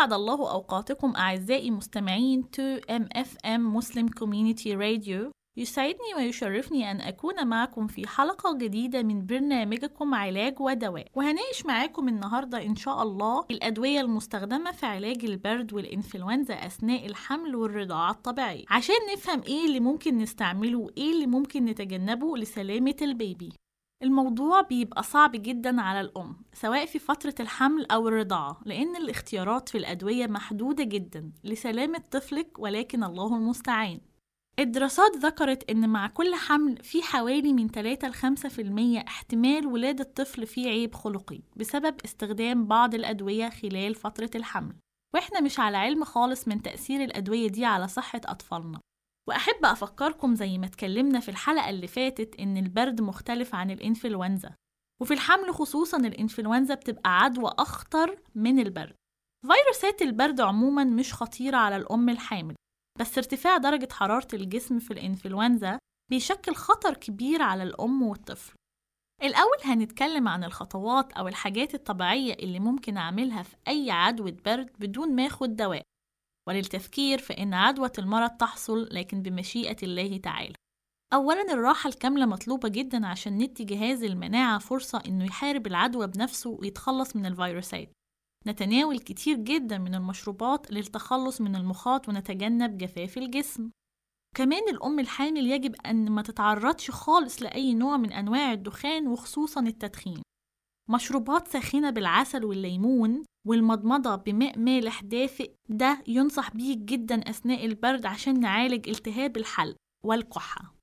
أسعد الله أوقاتكم أعزائي مستمعين 2MFM Muslim Community Radio يسعدني ويشرفني أن أكون معكم في حلقة جديدة من برنامجكم علاج ودواء وهناقش معاكم النهاردة إن شاء الله الأدوية المستخدمة في علاج البرد والإنفلونزا أثناء الحمل والرضاعة الطبيعية عشان نفهم إيه اللي ممكن نستعمله وإيه اللي ممكن نتجنبه لسلامة البيبي الموضوع بيبقى صعب جدا على الأم سواء في فترة الحمل أو الرضاعة لأن الاختيارات في الأدوية محدودة جدا لسلامة طفلك ولكن الله المستعان الدراسات ذكرت إن مع كل حمل في حوالي من 3 ل 5% احتمال ولادة طفل فيه عيب خلقي بسبب استخدام بعض الأدوية خلال فترة الحمل وإحنا مش على علم خالص من تأثير الأدوية دي على صحة أطفالنا وأحب أفكركم زي ما اتكلمنا في الحلقة اللي فاتت إن البرد مختلف عن الإنفلونزا وفي الحمل خصوصا الإنفلونزا بتبقى عدوى أخطر من البرد فيروسات البرد عموما مش خطيرة على الأم الحامل بس ارتفاع درجة حرارة الجسم في الإنفلونزا بيشكل خطر كبير على الأم والطفل الأول هنتكلم عن الخطوات أو الحاجات الطبيعية اللي ممكن أعملها في أي عدوى برد بدون ما أخد دواء وللتفكير فإن عدوى المرض تحصل لكن بمشيئة الله تعالى أولا الراحة الكاملة مطلوبة جدا عشان ندي جهاز المناعة فرصة إنه يحارب العدوى بنفسه ويتخلص من الفيروسات نتناول كتير جدا من المشروبات للتخلص من المخاط ونتجنب جفاف الجسم كمان الأم الحامل يجب أن ما تتعرضش خالص لأي نوع من أنواع الدخان وخصوصا التدخين مشروبات ساخنة بالعسل والليمون والمضمضة بماء مالح دافئ ده ينصح بيه جدا أثناء البرد عشان نعالج التهاب الحلق والكحة